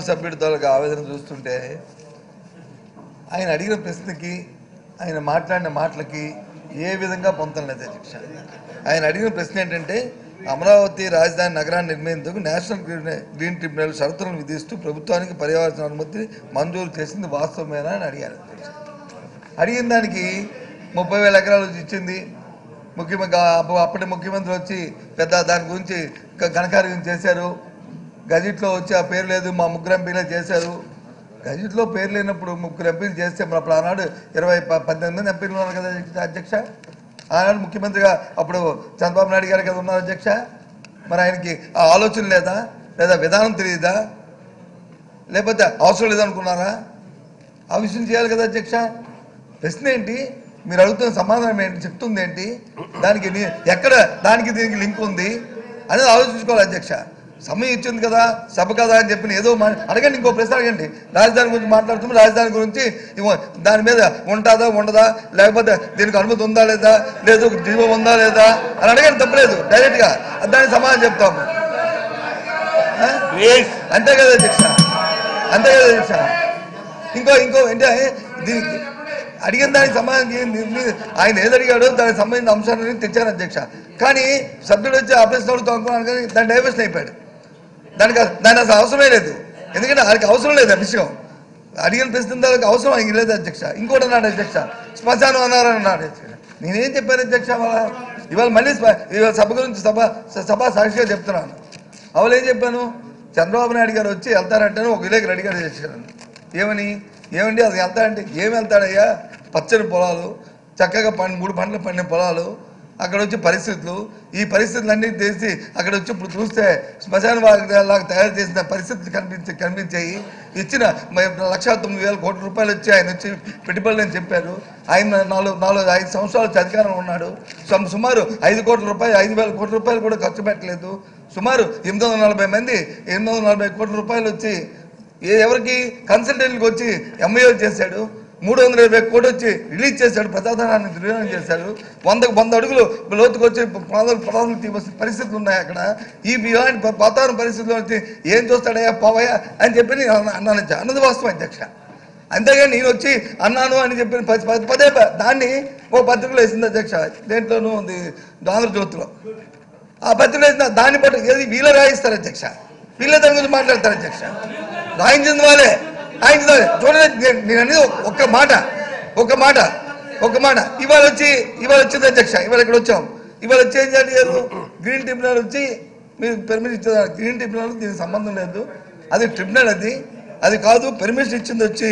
Tribunal సభ్యుడి తాలూకు ఆవేదన చూస్తుంటే ఆయన అడిగిన ప్రశ్నకి ఆయన మాట్లాడిన మాటలకి ఏ విధంగా పొందడం లేదు అధ్యక్ష ఆయన అడిగిన ప్రశ్న ఏంటంటే అమరావతి రాజధాని నగరాన్ని నిర్మించేందుకు నేషనల్ గ్రీన్ గ్రీన్ ట్రిబ్యునల్ షరతులను విధిస్తూ ప్రభుత్వానికి పర్యావరణ అనుమతి మంజూరు చేసింది వాస్తవమేనా అని అడిగారు అధ్యక్ష అడిగిన దానికి ముప్పై వేల ఎకరాలు ఇచ్చింది ముఖ్యమంత్రి అప్పటి ముఖ్యమంత్రి వచ్చి పెద్ద దాని గురించి గ- ఘనకార్యం చేశారు గజెట్లో వచ్చి ఆ పేరు లేదు మా ముగ్గురు ఎంపీలే చేశారు గజెట్లో పేరు లేనప్పుడు ముగ్గురు ఎంపీలు చేస్తే మరి అప్పుడు ఆనాడు ఇరవై ప- పద్దెనిమిది మంది ఎంపీలు ఉన్నారు కదా అధ్యక్ష- అధ్యక్ష ఆనాడు ముఖ్యమంత్రిగా అప్పుడు చంద్రబాబు నాయుడు గారు కదా ఉన్నారు అధ్యక్ష మరి ఆయనకి ఆ ఆలోచన లేదా లేదా విధానం తెలియదా లేకపోతే అవసరం లేదనుకున్నారా ఆ విషయం చేయాలి కదా అధ్యక్ష ప్రశ్న ఏంటి మీరు అడుగుతున్న సమాధానం ఏంటి చెప్తుంది ఏంటి దానికి ని- ఎక్కడ దానికి దీనికి లింక్ ఉంది అనేది ఆలోచించుకోవాలి అధ్యక్ష సమయం ఇచ్చింది కదా సభ కదా అని చెప్పి ఏదో మా అడగండి ఇంకో ప్రశ్న అడగండి రాజధాని గురించి మాట్లాడుతున్నారు రాజధాని గురించి ఇగో దాని మీద ఉంటుందా ఉండదా లేకపోతే దీనికి అనుమతి ఉందా లేదా లేదు జీవం ఉందా లేదా అని అడగండి తప్పలేదు డైరెక్ట్గా దానికి సమాధానం చెప్తాము ఆ? అంతే కదా అధ్యక్ష అంతే కదా అధ్యక్ష ఇంకో ఇంకో అంటే దీనికి అడిగిన దానికి సంబంధించి ని- ని- ఆయన ఏది అడిగాడో దానికి సంబంధించిన అంశాలని తెచ్చారు అధ్యక్ష కానీ సభ్యుడు వచ్చి ఆ ప్రశ్న అడుగుతూ అనుకున్నాను కానీ దాని డైవర్షన్ అయిపోయాడు దానికి అస- దాని అసలు అవసరమే లేదు ఎందుకంటే ఆయనకి అవసరం లేదు ఆ విషయం అడిగిన ప్రశ్న దానికి అవసరం ఆయనకి లేదు అధ్యక్ష ఇంకోటి అన్నాడు అధ్యక్ష శ్మశానం అన్నారు అన్నాడు అధ్యక్ష నేనేం చెప్పాను అధ్యక్ష ఇవాళ ఇవాళ మళ్ళీ స్మ- ఇవాళ సభ గురించి సభ స- సభ సాక్షిగా చెప్తున్నాను అవలు ఏం చెప్పాను చంద్రబాబు నాయుడు గారు వచ్చి వెళ్తారంటే ఒక విలేకరు రెడీ గారు చేశారు ఏమని ఏమండి అది వెళ్తాడంటే ఏం వెళ్తాడయ్యా పచ్చని పొలాలు చక్కగా పండి మూడు పంటలు పండిన పొలాలు అక్కడ వచ్చి పరిస్థితులు ఈ పరిస్థితులన్నీ తెలిసి అక్కడ వచ్చి ఇప్పుడు చూస్తే శ్మశాన లాగా తయారు చేసిన పరిస్థితులు కనిపించి కనిపించాయి ఇచ్చిన మ- లక్ష తొమ్మిది వేల కోట్ల రూపాయలు వచ్చి ఆయన వచ్చి పెట్టుబడులు అని చెప్పారు ఆయన నాలుగు నాలుగు ఐదు సంవత్సరాలు వచ్చి అధికారంలో ఉన్నాడు సం- సుమారు ఐదు కోట్ల రూపాయలు ఐదు వేల కోట్ల రూపాయలు కూడా ఖర్చు పెట్టలేదు సుమారు ఎనిమిది వందల నలభై మంది ఎనిమిది వందల నలభై కోట్ల రూపాయలు వచ్చి ఏ ఎవరికి కన్సల్టెంట్కి వచ్చి ఎంఐఓ చేశాడు మూడు వందల ఇరవై కోటి వచ్చి రిలీజ్ చేశాడు ప్రజాధనాన్ని దుర్వినియోగం చేశాడు వందకు వంద అడుగులు లోతుకు వచ్చి ప్రాణాలు ప్రాణాలు తీవలసిన పరిస్థితులు ఉన్నాయి అక్కడ ఈ ఇలాంటి ప- వాతావరణ పరిస్థితుల్లో వచ్చి ఏం చూస్తాడయ్యా పోవయ్యా అని చెప్పి నేను అన్న- అన్నాను అధ్యక్ష. అన్నది వాస్తవం అధ్యక్ష అంతేగాని నేను వచ్చి అన్నాను అని చెప్పి పది పది పదే ప- దాన్ని ఓ పత్రికలో వేసింది అధ్యక్ష దేంట్లోనూ ఉంది ఆంధ్రజ్యోతిలో ఆ పత్రికలో వేసిన దాన్ని బట్టి ఏది వీళ్ళ రాయిస్తారు అధ్యక్ష వీళ్ళ దాని గురించి మాట్లాడతారు అధ్యక్ష రాయించింది వాళ్ళే రాయించింది వాళ్ళే. చూడండి నేను- నేను అనేది ఒక్క మాట ఒక్క మాట ఒక్క మాట ఇవాళ వచ్చి ఇవాళ వచ్చింది అధ్యక్ష ఇవాళ ఇక్కడ వచ్చాం ఇవాళ వచ్చి ఏం చేయాలి గ్రీన్ ట్రిబ్యునల్ వచ్చి మీరు పెర్మిషన్ ఇచ్చారు గ్రీన్ ట్రిబ్యునల్ దీనికి సంబంధం లేదు అది ట్రిబ్యునల్ అది అది కాదు పెర్మిషన్ ఇచ్చింది వచ్చి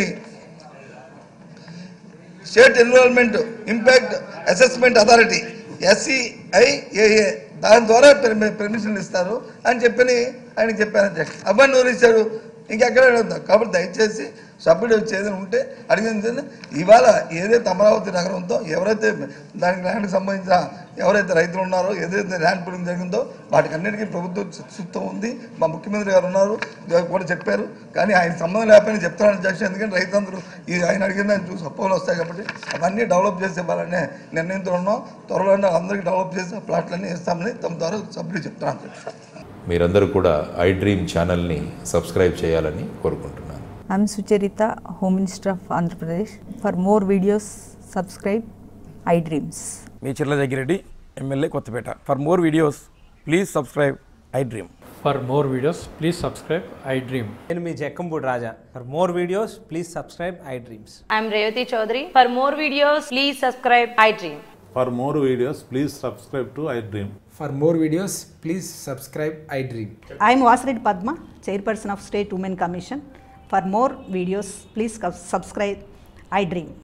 state environment impact assessment authority SEIAA దాని ద్వారా పెర్మి- పెర్మిషన్లు ఇస్తారు అని చెప్పని ఆయన చెప్పాను అధ్యక్ష అవన్నీ ఎవరు ఇచ్చారు ఇంకెక్కడ అడుగుతాం కాబట్టి దయచేసి సభ్యుడు వచ్చి ఏదైనా ఉంటే అడిగింది ఇవాళ ఏదైతే అమరావతి నగరం ఉందో ఎవరైతే దానికి ల్యాండ్కి సంబంధించిన ఎవరైతే రైతులు ఉన్నారో ఏదైతే ల్యాండ్ పూలింగ్ జరిగిందో వాటికి అన్నిటికీ ప్రభుత్వం చిత్తం ఉంది మా ముఖ్యమంత్రి గారు ఉన్నారు ఇవాళ కూడా చెప్పారు కానీ ఆయన సంబంధం లేకపోయినా చెప్తాను అధ్యక్ష ఎందుకంటే రైతులందరూ ఇది ఆయన అడిగిన దాన్ని చూసి అపోహలు వస్తాయి కాబట్టి అవన్నీ డెవలప్ చేసే వాళ్ళనే నిర్ణయంతో ఉన్నాం త్వరలో అందరికీ డెవలప్ చేసి ఆ ప్లాట్లన్నీ ఇస్తామని తమ ద్వారా సభ్యులు చెప్తున్నాను అధ్యక్ష మీరందరూ కూడా ఐ డ్రీమ్ ఛానల్ని సబ్స్క్రైబ్ చేయాలని కోరుకుంటున్నాను I'm Sucharita, Home Minister of Andhra Pradesh. For more videos, subscribe iDreams. మీ Chirla Jaggireddy MLA Kothapeta for more videos please subscribe iDream For more videos, please subscribe I Dream. నేను మీ Jakkampudi Raja for more videos please subscribe iDreams I'm Revati Chaudhary. For more videos, please subscribe iDream. For more videos, please subscribe to iDream. For more videos, please subscribe iDream. I am Vasireddy Padma, Chairperson of State Women Commission. For more videos, please subscribe iDream.